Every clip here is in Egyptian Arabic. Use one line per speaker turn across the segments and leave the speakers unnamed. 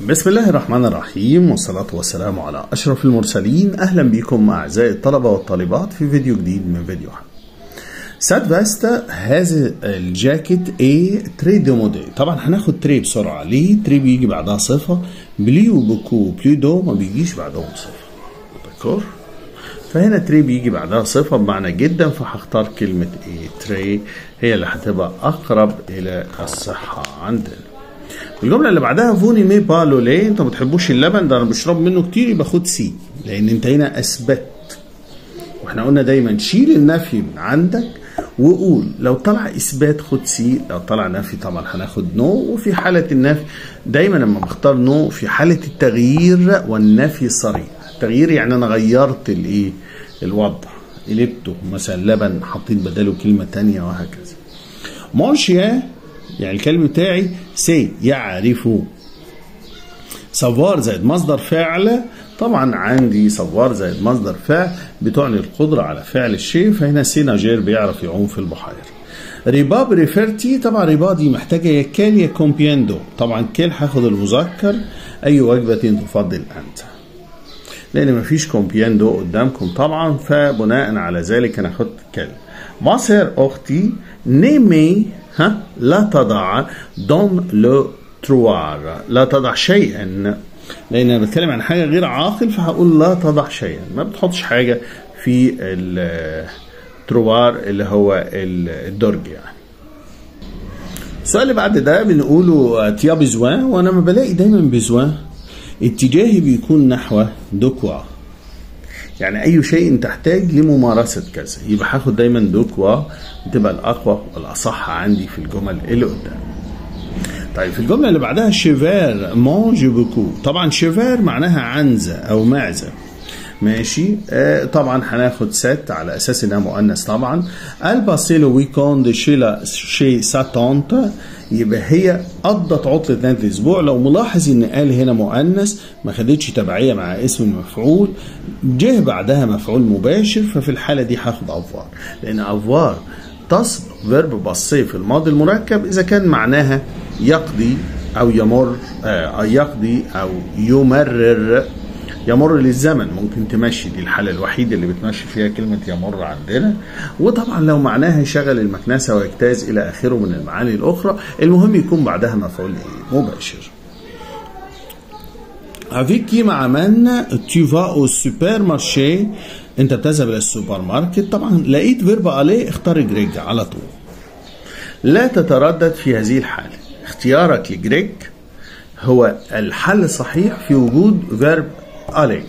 بسم الله الرحمن الرحيم والصلاة والسلام على أشرف المرسلين أهلا بكم أعزائي الطلبة والطالبات في فيديو جديد من فيديوهات سات فاستا هذا الجاكيت ايه تري دو مودي طبعا هناخد تري بسرعة ليه تري بيجي بعدها صفة بليو بكو بليو دو ما بيجيش بعدهم صفة دكور فهنا تري بيجي بعدها صفة بمعنى جدا فهختار كلمة ايه تري هي اللي هتبقى أقرب إلى الصحة عندنا الجملة اللي بعدها فوني مي بالو ليه انت ما بتحبوش اللبن ده انا بشرب منه كتير يبقى خد سي لان انت هنا اثبت واحنا قلنا دايما شيل النفي من عندك وقول لو طلع اثبات خد سي لو طلع نفي طبعا هناخد نو وفي حالة النفي دايما لما بختار نو في حالة التغيير والنفي الصريح التغيير يعني انا غيرت الايه الوضع قلبته مثلا لبن حاطين بداله كلمة تانية وهكذا مونشيا يعني الكلمة بتاعي سي يعرف سافوار زائد مصدر فعل طبعا عندي سافوار زائد مصدر فعل بتعني القدرة على فعل الشيء فهنا سيناجير بيعرف يعوم في البحيرة ريبا بريفيرتي طبعا ريبا دي محتاجة يا كال يا كومبياندو طبعا كال هاخد المذكر أي وجبة تفضل أنت لأن مفيش كومبياندو قدامكم طبعا فبناء على ذلك أنا أخدت كال مصر أختي نيمي ها لا تضع دون لو تروار لا تضع شيئا لان انا بتكلم عن حاجه غير عاقل فهقول لا تضع شيئا ما بتحطش حاجه في التروار اللي هو الدرج يعني السؤال اللي بعد ده بنقوله تيا بزوان وانا ما بلاقي دايما بزوان اتجاهي بيكون نحو دكوا يعني اي شيء تحتاج لممارسه كذا يبقى هاخد دايما دوكوا تبقى الاقوى والاصح عندي في الجمل اللي قدام طيب في الجمله اللي بعدها شيفير مونج بوكو طبعا شيفير معناها عنزه او معزه ماشي آه طبعا هناخد ست على اساس انها مؤنث طبعا الباسيلو ويكوند شيلا شي ساتونت يبقى هي قضت عطلة نهاية الأسبوع لو ملاحظ إن قال هنا مؤنث ما خدتش تبعية مع اسم المفعول جه بعدها مفعول مباشر ففي الحالة دي هاخد أفوار لأن أفوار تصل فيرب بصي في الماضي المركب إذا كان معناها يقضي أو يمر آه يقضي أو يمرر يمر للزمن ممكن تمشي دي الحالة الوحيدة اللي بتمشي فيها كلمة يمر عندنا وطبعا لو معناها يشغل المكنسة ويجتاز إلى آخره من المعاني الأخرى المهم يكون بعدها مفعول إيه مباشر Avec qui مع من tu vas au supermarché انت بتذهب الى السوبر ماركت طبعا لقيت فيرب عليه اختار جريج على طول لا تتردد في هذه الحالة اختيارك لجريج هو الحل الصحيح في وجود فيرب عليه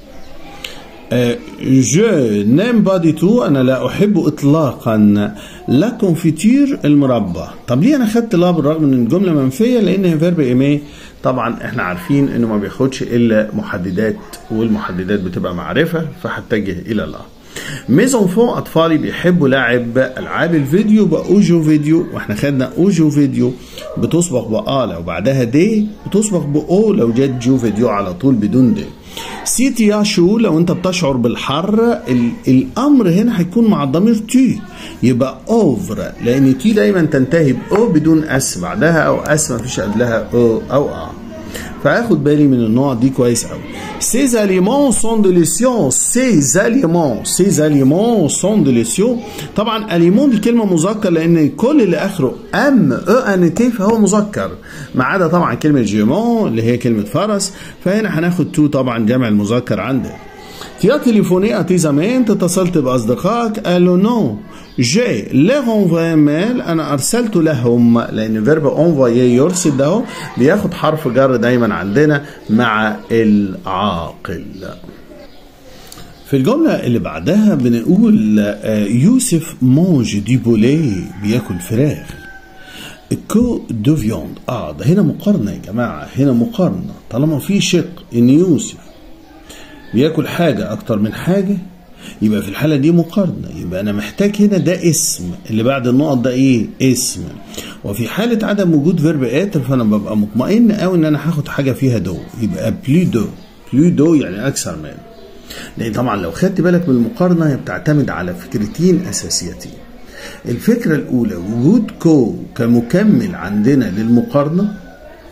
جو نيم با دي تو انا لا احب اطلاقا لا كونفيتير المربى طب ليه انا خدت لا بالرغم ان الجمله منفيه لان هي فيرب ايمي طبعا احنا عارفين انه ما بياخدش الا محددات والمحددات بتبقى معرفه فهتجه الى لا ميزون فون اطفالي بيحبوا لعب العاب الفيديو باوجو فيديو واحنا خدنا اوجو فيديو بتسبق بآ لو بعدها دي بتسبق بأو لو جت جو فيديو على طول بدون دي سيتي يا شو لو انت بتشعر بالحر الامر هنا هيكون مع الضمير تي يبقى اوفر لان تي دايما تنتهي باو بدون اس بعدها او اس ما فيش قبلها او او اه فاخد بالي من النوع دي كويس قوي ces aliments sont délicieux ces aliments ces aliments sont délicieux طبعا اليمون دي كلمه مذكر لان كل اللي اخره ام او ان تي فهو مذكر ما عدا طبعا كلمه جيمون اللي هي كلمه فرس فهنا هناخد تو طبعا جمع المذكر عندنا تيا تليفوني اتيزامنت اتصلت باصدقائك قالوا نو جي لي انفوي ميل انا ارسلت لهم لان فيرب انفوي يرسل ده بياخد حرف جر دايما عندنا مع العاقل في الجملة اللي بعدها بنقول يوسف مونج دي بولي بياكل فراخ كو دو فيوند اه ده هنا مقارنة يا جماعة هنا مقارنة طالما في شق ان يوسف بياكل حاجة أكتر من حاجة يبقى في الحالة دي مقارنة يبقى أنا محتاج هنا ده اسم اللي بعد النقط ده إيه؟ اسم وفي حالة عدم وجود فيرب آتر فأنا ببقى مطمئن أوي إن أنا هاخد حاجة فيها دو يبقى بلي دو بلي دو يعني أكثر من لأن طبعا لو خدت بالك من المقارنة هي بتعتمد على فكرتين أساسيتين الفكرة الأولى وجود كو كمكمل عندنا للمقارنة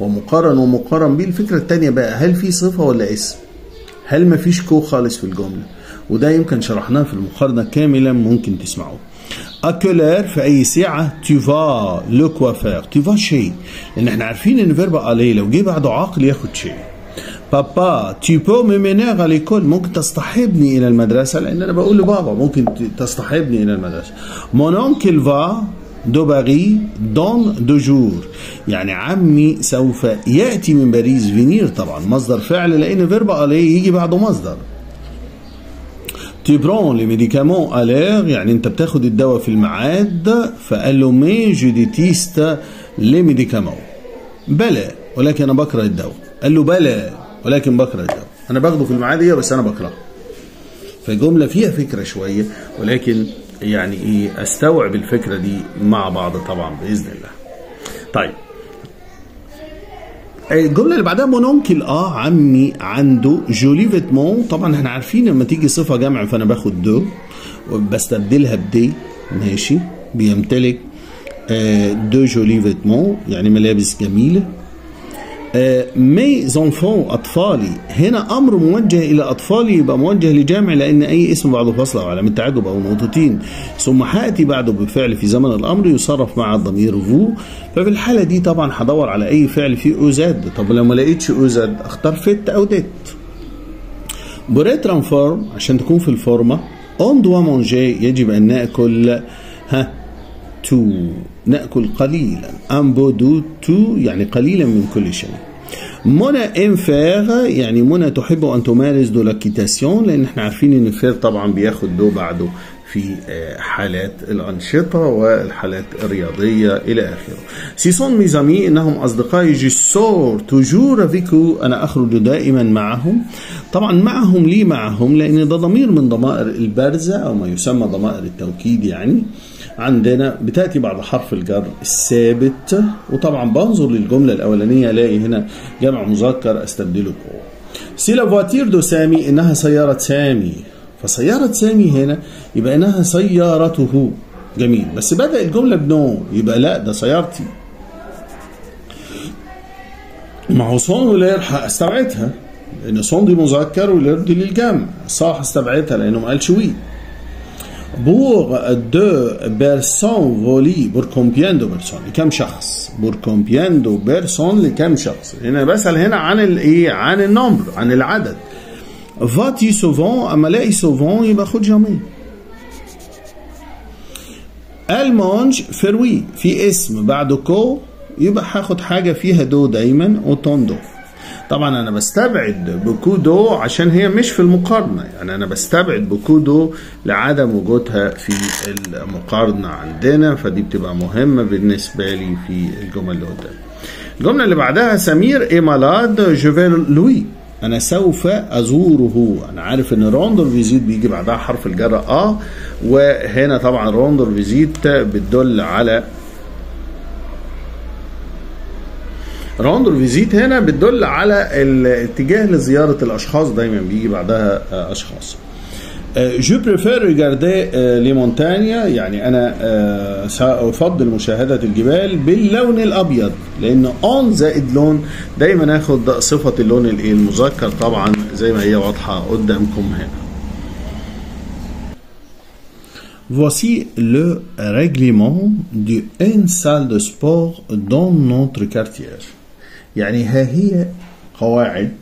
ومقارن ومقارن به الفكرة التانية بقى هل في صفة ولا اسم هل مفيش كو خالص في الجملة وده يمكن شرحناه في المقارنة كاملا ممكن تسمعوه اكولير في اي ساعة tu vas le coiffeur tu vas شيء لان احنا عارفين ان فيرب عليه لو جه بعده عقل ياخد شيء بابا tu peux me mener à l'école ممكن تصطحبني الى المدرسة لان انا بقول لبابا ممكن تصطحبني الى المدرسة mon oncle va دو باري دون دو جور يعني عمي سوف يأتي من باريس فينير طبعا مصدر فعل لأن فيرب عليه يجي بعده مصدر tu prends les médicaments à l'heure يعني انت بتاخد الدواء في الميعاد فقال له مي جو ديتيست لي ميديكامون بلى ولكن انا بكره الدواء قال له بلى ولكن بكره الدواء انا باخده في الميعاد ايه بس انا بكرهه فجمله فيها فكره شويه ولكن يعني ايه استوعب الفكره دي مع بعض طبعا باذن الله طيب الجمله اللي بعدها مونونكل اه عمي عنده جولي فيتمون طبعا احنا عارفين لما تيجي صفه جمع فانا باخد دو وبستبدلها بدي ماشي بيمتلك آه دو جولي فيتمون يعني ملابس جميله مي زونفون اطفالي هنا امر موجه الى اطفالي يبقى موجه لجامع لان اي اسم بعده فصل او علامه تعجب او نقطتين ثم حاتي بعده بفعل في زمن الامر يصرف مع الضمير فو ففي الحاله دي طبعا هدور على اي فعل فيه اوزاد طب لو ما لقيتش اوزاد اختار فت او ديت بوريت رانفورم عشان تكون في الفورمه اون دوا مونجي يجب ان ناكل ها تو ناكل قليلا ان بودو تو يعني قليلا من كل شيء منى انفير يعني منى تحب ان تمارس دو لاكيتاسيون لان احنا عارفين ان فير طبعا بياخد دو بعده في حالات الأنشطة والحالات الرياضية إلى آخره سيسون ميزامي إنهم أصدقائي جي سور توجور فيكو أنا أخرج دائما معهم طبعا معهم ليه معهم لأن ده ضمير من ضمائر البارزة أو ما يسمى ضمائر التوكيد يعني عندنا بتاتي بعد حرف الجر الثابت وطبعا بنظر للجمله الاولانيه الاقي هنا جمع مذكر استبدله بو سي لا فواتير دو سامي انها سياره سامي فسياره سامي هنا يبقى انها سيارته جميل بس بدا الجمله بنو يبقى لا ده سيارتي ما هو صون ولير استبعدها لان صون دي مذكر ولير دي للجمع صح استبعدها لانه ما قالش وي pour deux personnes volées pour combien de personnes لكم شخص pour combien de personnes لكم شخص هنا بسأل هنا عن الايه عن النمبر عن العدد فاتي سوفون اما الاقي سوفون يبقى خد جامي المونج فروي في اسم بعده كو يبقى هاخد حاجة فيها دو دايما وتون دو طبعا انا بستبعد بكودو عشان هي مش في المقارنه يعني انا بستبعد بكودو لعدم وجودها في المقارنه عندنا فدي بتبقى مهمه بالنسبه لي في الجمل اللي قدام الجمله اللي بعدها سمير ايمالاد جوفيل لوي انا سوف ازوره انا عارف ان روندر فيزيت بيجي بعدها حرف الجر اه وهنا طبعا روندر فيزيت بتدل على راوندر فيزيت هنا بتدل على الاتجاه لزيارة الأشخاص دايما بيجي بعدها أشخاص جو بريفير ريجاردي لي مونتانيا يعني انا سافضل مشاهده الجبال باللون الابيض لان اون زائد لون دايما اخد صفه اللون الايه المذكر طبعا زي ما هي واضحه قدامكم هنا Voici le règlement d'une salle de sport dans notre quartier. يعني ها هي قواعد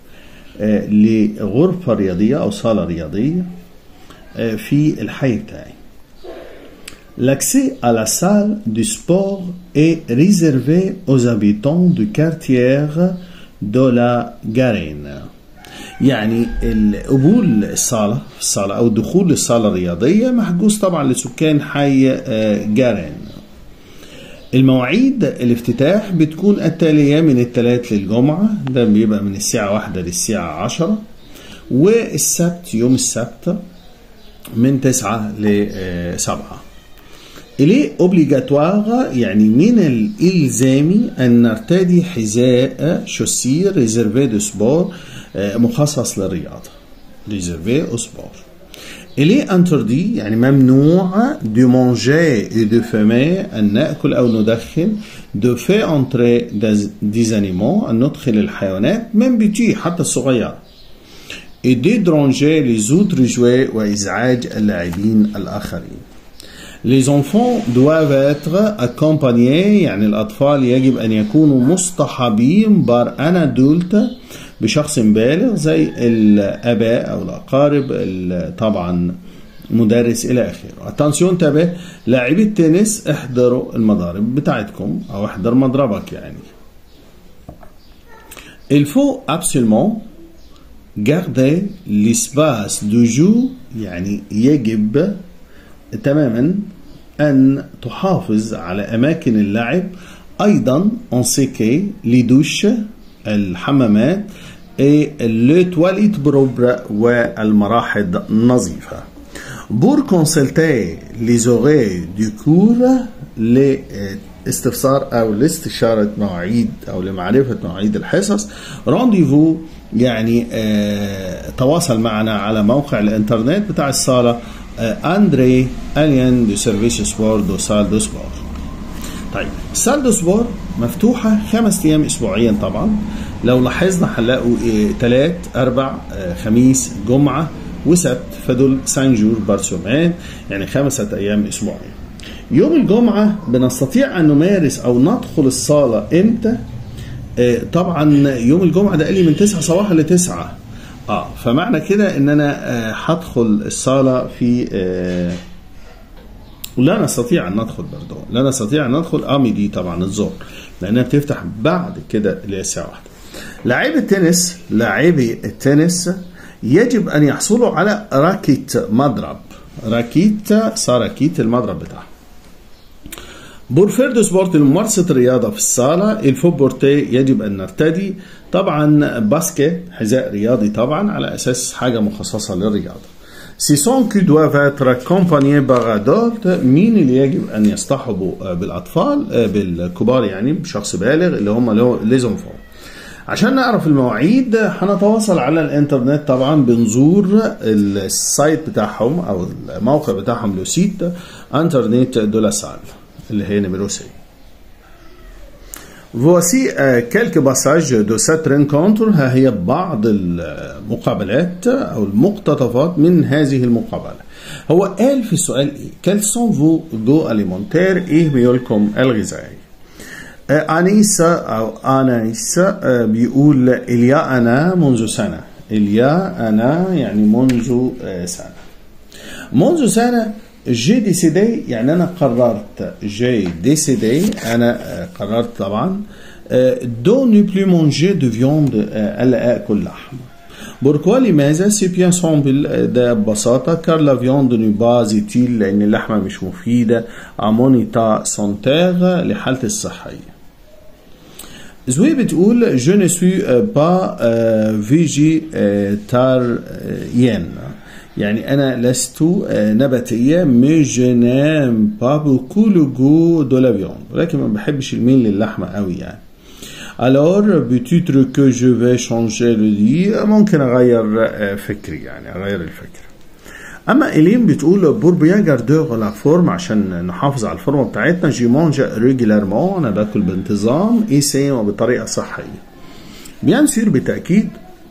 لغرفة رياضية أو صالة رياضية في الحي بتاعي. L'accès à la salle du sport est réservé aux habitants du quartier de la Garenne. يعني قبول الصالة في الصالة أو الدخول للصالة الرياضية محجوز طبعا لسكان حي جارين المواعيد الافتتاح بتكون التالية من الثلاث للجمعة ده بيبقى من الساعة واحدة للساعة عشرة والسبت يوم السبت من تسعة لسبعة إليه أوبليجاتوار يعني من الإلزامي أن نرتدي حذاء شوسير ريزيرفي دو سبور مخصص للرياضة ريزيرفي او سبور Il est interdit يعني ممنوع de manger et de fumer أن نأكل أو ندخن de faire entrer des, des animaux أن ندخل الحيوانات من بيتي حتى الصغيرة et déranger les autres jouets وإزعاج اللاعبين الآخرين Les enfants doivent être accompagnés يعني الأطفال يجب أن يكونوا مصطحبين بار أن أدولت بشخص بالغ زي الآباء أو الأقارب طبعا مدرس إلى آخره اتنسيون انتبه لاعبي التنس احضروا المضارب بتاعتكم أو احضر مضربك يعني Il faut absolument garder l'espace de jeu يعني يجب تماما أن تحافظ على أماكن اللعب أيضا on sait que les douches الحمامات et le toilette propre والمراحض نظيفة pour consulter les horaires du cours لاستفسار أو لاستشارة مواعيد أو لمعرفة مواعيد الحصص رونديفو يعني آه تواصل معنا على موقع الانترنت بتاع الصالة اندري الين دو سيرفيس سبور دو سال دو سبور طيب السال دو سبور مفتوحة خمس أيام أسبوعيا طبعا لو لاحظنا هنلاقوا ثلاث أربع خميس جمعة وسبت فدول سانجور بارسومان يعني خمسة أيام أسبوعيا يوم الجمعة بنستطيع أن نمارس أو ندخل الصالة إمتى؟ آه طبعا يوم الجمعة ده قال لي من 9 صباحا ل 9 اه فمعنى كده ان انا هدخل آه الصاله في آه لا نستطيع ان ندخل برضه لا نستطيع ان ندخل امي دي طبعا الظهر لانها بتفتح بعد كده اللي هي الساعه واحدة لاعبي التنس لاعبي التنس يجب ان يحصلوا على راكيت مضرب راكيت ساراكيت المضرب بتاعهم بورفير دو سبورت لممارسة الرياضة في الصالة الفو بورتي يجب أن نرتدي طبعا باسكت حذاء رياضي طبعا على أساس حاجة مخصصة للرياضة سي سون كو دويف اتر اكومبانيي باغ ادولت مين اللي يجب ان يصطحبوا بالاطفال بالكبار يعني بشخص بالغ اللي هم ليزونفون عشان نعرف المواعيد هنتواصل على الانترنت طبعا بنزور السايت بتاعهم او الموقع بتاعهم لو سيت انترنت دو لا سال اللي هي نمرو سي Voici euh, quelques passages de cette rencontre ها هي بعض المقابلات أو المقتطفات من هذه المقابلة هو قال في السؤال إيه؟ quels sont vos goûts alimentaires إيه ميولكم الغذائي آه أنيس أو أنيس آه بيقول إليا أنا منذ سنة إليا أنا يعني منذ آه سنة منذ سنة جي ديسيدي يعني انا قررت جي ديسيدي انا قررت طبعا دو نو بلو مونجي دو فيوند الا اكل لحم بوركوا لماذا سي بيان سامبل ده ببساطه كار لا فيوند نو با زيتيل لان اللحمه مش مفيده امونيتا سونتيغ لحالتي الصحيه زوي بتقول جو نو سوي با فيجي تاريان يعني أنا لست نباتية مي جو نام با بوكو لو جو دو لا فيوند ولكن ما بحبش الميل للحمة قوي يعني Alors, peut-être que je vais changer le dit ممكن أغير فكري يعني أغير الفكر. أما إلين بتقول بور بيان جاردور لا فورم عشان نحافظ على الفورمة بتاعتنا جي مونج ريجولارمون أنا باكل بانتظام إيسين وبطريقة صحية. بيان سير بالتأكيد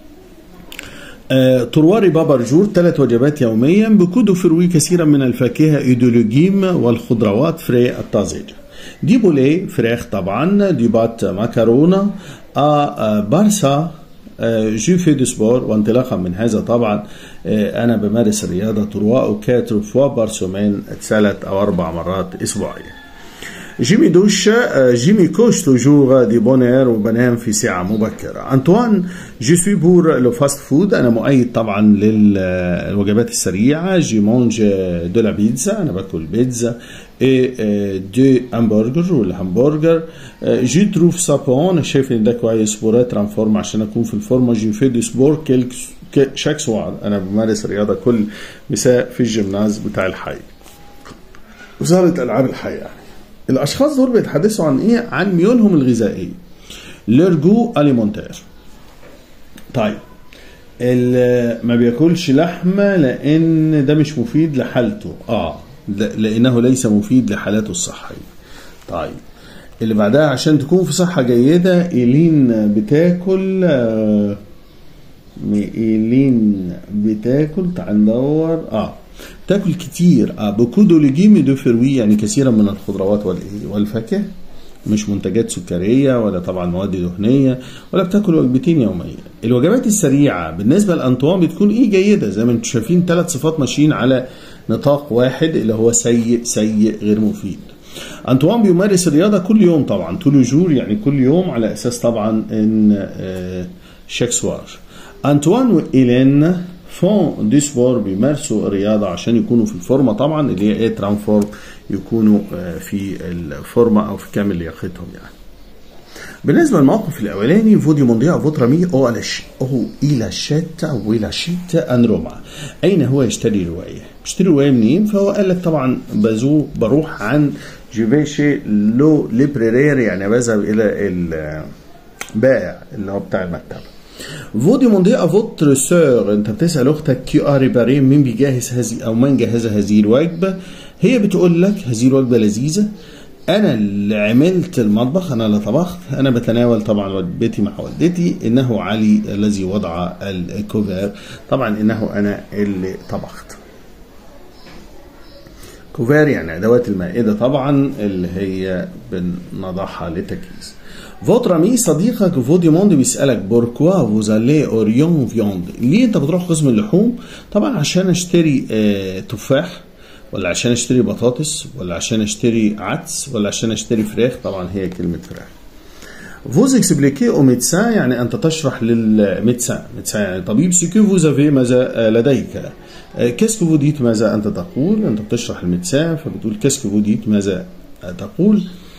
طرواري بابا رجور ثلاث وجبات يوميا بكود فروي كثيرا من الفاكهة إيدولوجيم والخضروات فري الطازجة دي بولي فراخ طبعا دي بات مكرونة آ بارسا جو في دو سبور وانطلاقا من هذا طبعا أنا بمارس الرياضة طرواء كاتر فوا بارسومين ثلاث أو أربع مرات أسبوعيا جيمي دوش جيمي كوش توجور دي بونير وبنام في ساعة مبكرة أنطوان جو سوي بور لو فاست فود أنا مؤيد طبعا للوجبات السريعة جي مونج دو لا بيتزا أنا باكل بيتزا اي دو همبرجر ولا همبرجر جي تروف سابون شايف ان ده كويس بورات رانفورم عشان اكون في الفورمه جي في دو سبور كيلك شاك سوار انا بمارس رياضه كل مساء في الجيمناز بتاع الحي وزاره العاب الحي يعني الاشخاص دول بيتحدثوا عن ايه عن ميولهم الغذائيه ليرجو اليمونتير طيب اللي ما بياكلش لحمة لأن ده مش مفيد لحالته اه ل- لأنه ليس مفيد لحالته الصحية طيب اللي بعدها عشان تكون في صحة جيدة إيلين بتاكل آه، إيلين بتاكل تعال ندور اه بتاكل كتير اه بوكو دو ليجيمي دو فروي يعني كثيرا من الخضروات والإيه؟ والفاكهة مش منتجات سكرية ولا طبعا مواد دهنية ولا بتاكل وجبتين يوميا الوجبات السريعة بالنسبة لأنطوان بتكون ايه جيدة زي ما انتم شايفين ثلاث صفات ماشيين على نطاق واحد اللي هو سيء سيء غير مفيد أنطوان بيمارس الرياضة كل يوم طبعا طول جور يعني كل يوم على أساس طبعا إن آه، شاك سوار أنطوان وإيلين فون دي سبور بيمارسوا الرياضة عشان يكونوا في الفورمة طبعا اللي هي ايه ترانفورم يكونوا آه، في الفورمة أو في كامل لياقتهم يعني بالنسبة للموقف الأولاني فودي مونديا فوتر مي أو ألاش أو إلى شت أو إلى شت أن روما أين هو يشتري رواية؟ بيشتري رواية منين؟ فهو قال لك طبعا بزو بروح عن جيفيشي لو ليبريرير يعني بذهب إلى البائع اللي هو بتاع المكتبة فودي موندي افوتر سور انت بتسال اختك كي ار ريباري مين بيجهز هذه او من جهز هذه الوجبه هي بتقول لك هذه الوجبه لذيذه انا اللي عملت المطبخ انا اللي طبخت انا بتناول طبعا وجبتي مع والدتي انه علي الذي وضع الكوفير طبعا انه انا اللي طبخت كوفير يعني ادوات المائده طبعا اللي هي بنضعها للتجهيز فوتر امي صديقك فودي موند بيسالك بوركوا فوزالي اوريون فيوند ليه انت بتروح قسم اللحوم طبعا عشان اشتري آه تفاح ولا عشان اشتري بطاطس ولا عشان اشتري عدس ولا عشان اشتري فراخ طبعا هي كلمه فراخ فوز اكسبليكي او ميدسان يعني انت تشرح للميدسان ميدسان يعني طبيب سيكو فوز افي ماذا لديك كاسكو فو ديت ماذا انت تقول انت بتشرح الميدسان فبتقول كاسكو فو ديت ماذا تقول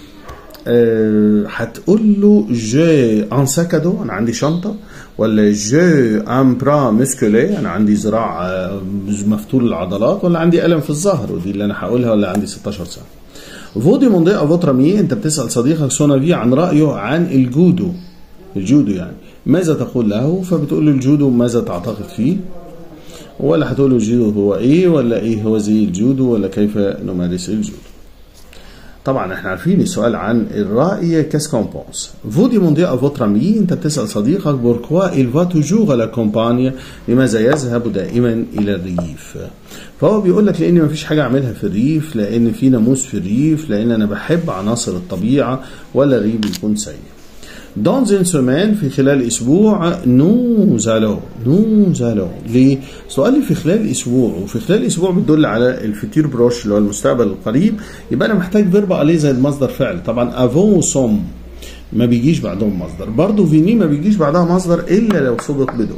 أه هتقول له جي ان ساكادو انا عندي شنطه ولا جي ان برا مسكولي انا عندي ذراع آه، مفتول العضلات ولا عندي الم في الظهر ودي اللي انا هقولها ولا عندي 16 سنه فودي موندي افوتر مي انت بتسال صديقك سونافي عن رايه عن الجودو الجودو يعني ماذا تقول له فبتقول له الجودو ماذا تعتقد فيه ولا هتقول له الجودو هو ايه ولا ايه هو زي الجودو ولا كيف نمارس الجودو طبعا احنا عارفين السؤال عن الرأي كاس كومبونس فودي موندي ا فوتر امي انت بتسال صديقك بوركوا il va toujours à la campagne لماذا يذهب دائما الى الريف فهو بيقول لك لان مفيش حاجه اعملها في الريف لان في ناموس في الريف لان انا بحب عناصر الطبيعه ولا الريف بيكون سيء Dans une semaine في خلال اسبوع nous allons nous allons ليه؟ سؤال في خلال اسبوع وفي خلال اسبوع بتدل على الفيتير بروش اللي هو المستقبل القريب يبقى انا محتاج فيرب عليه زي المصدر فعل طبعا افون سوم ما بيجيش بعدهم مصدر برضه فيني ما بيجيش بعدها مصدر الا لو سبق بدون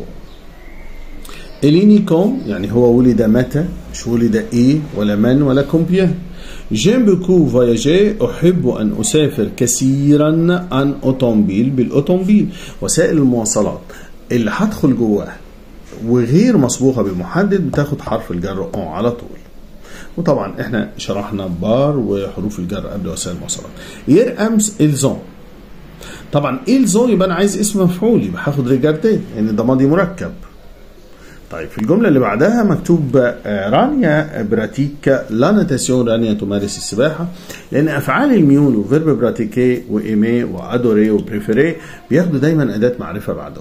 الينيكوم يعني هو ولد متى مش ولد ايه ولا من ولا كومبيان جيم بوكو فواياجي احب ان اسافر كثيرا ان اوتومبيل بالاوتومبيل وسائل المواصلات اللي هدخل جواها وغير مسبوقه بمحدد بتاخد حرف الجر اون على طول وطبعا احنا شرحنا بار وحروف الجر قبل وسائل المواصلات ير امس الزون طبعا الزون يبقى انا عايز اسم مفعول يبقى هاخد ريجاردي لان ده ماضي مركب طيب في الجملة اللي بعدها مكتوب آه، رانيا براتيك لا ناتاسيون رانيا تمارس السباحة لأن أفعال الميول وفيرب براتيكي وإيمي وأدوري وبريفيري بياخدوا دايما أداة معرفة بعدهم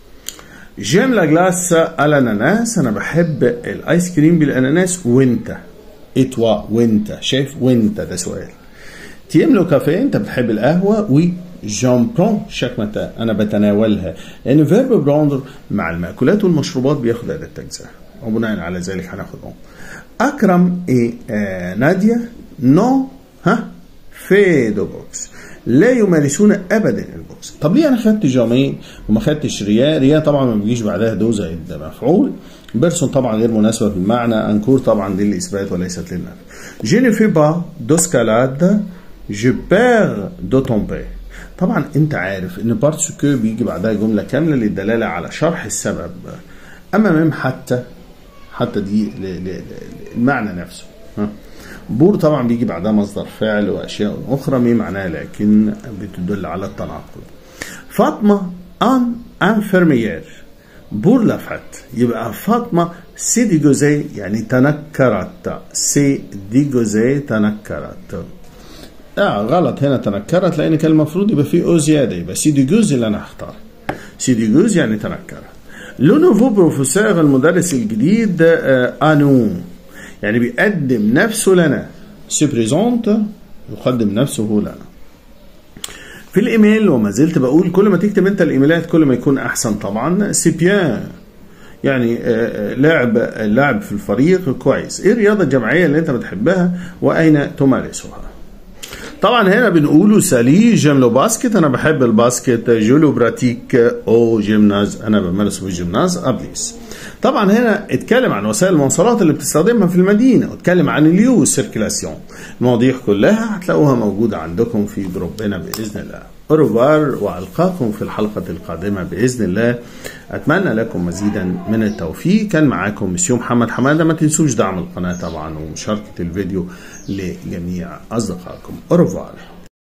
جيم لا جلاس الاناناس انا بحب الايس كريم بالاناناس وانت اتوا وانت شايف وانت ده سؤال تيم لو كافيه انت بتحب القهوه و جون برون شاك متى انا بتناولها لان فيرب براندر مع المأكولات والمشروبات بياخد اداه تجزئه وبناء على ذلك هناخد اون اكرم اي آه ناديه نو ها في دو بوكس لا يمارسون ابدا البوكس طب ليه انا خدت جامين وما خدتش ريا ريا طبعا ما بيجيش بعدها دو زي مفعول بيرسون طبعا غير مناسبه في المعنى انكور طبعا دي للاثبات وليست للنفي جي ne fais pas d'escalade je perds de tomber طبعا انت عارف ان بارتسكو بيجي بعدها جمله كامله للدلاله على شرح السبب اما ميم حتى حتى دي ل- ل- ل- المعنى نفسه ها بور طبعا بيجي بعدها مصدر فعل واشياء اخرى مي معناها لكن بتدل على التناقض فاطمه ان انفيرميير بور لا فات يبقى فاطمة سي ديجوزي يعني تنكرت سي ديجوزي تنكرت اه غلط هنا تنكرت لان كان المفروض يبقى فيه او زياده يبقى سي ديجوز اللي انا هختار سي ديجوز يعني تنكرت لو نوفو بروفيسور المدرس الجديد آه انو يعني بيقدم نفسه لنا سي بريزونت يقدم نفسه لنا في الايميل وما زلت بقول كل ما تكتب انت الايميلات كل ما يكون احسن طبعا سي بيان يعني لاعب لاعب في الفريق كويس ايه الرياضه الجماعيه اللي انت بتحبها واين تمارسها طبعا هنا بنقوله سالي جيم لو باسكت انا بحب الباسكت جولو براتيك او جيمناز انا بمارس في الجيمناز ابليس طبعا هنا اتكلم عن وسائل المواصلات اللي بتستخدمها في المدينه واتكلم عن اليو سيركيلاسيون المواضيع كلها هتلاقوها موجوده عندكم في جروبنا باذن الله أوروبار وألقاكم في الحلقة القادمة بإذن الله أتمنى لكم مزيدا من التوفيق كان معاكم مسيو محمد حمادة ما تنسوش دعم القناة طبعا ومشاركة الفيديو لجميع أصدقائكم أوروبار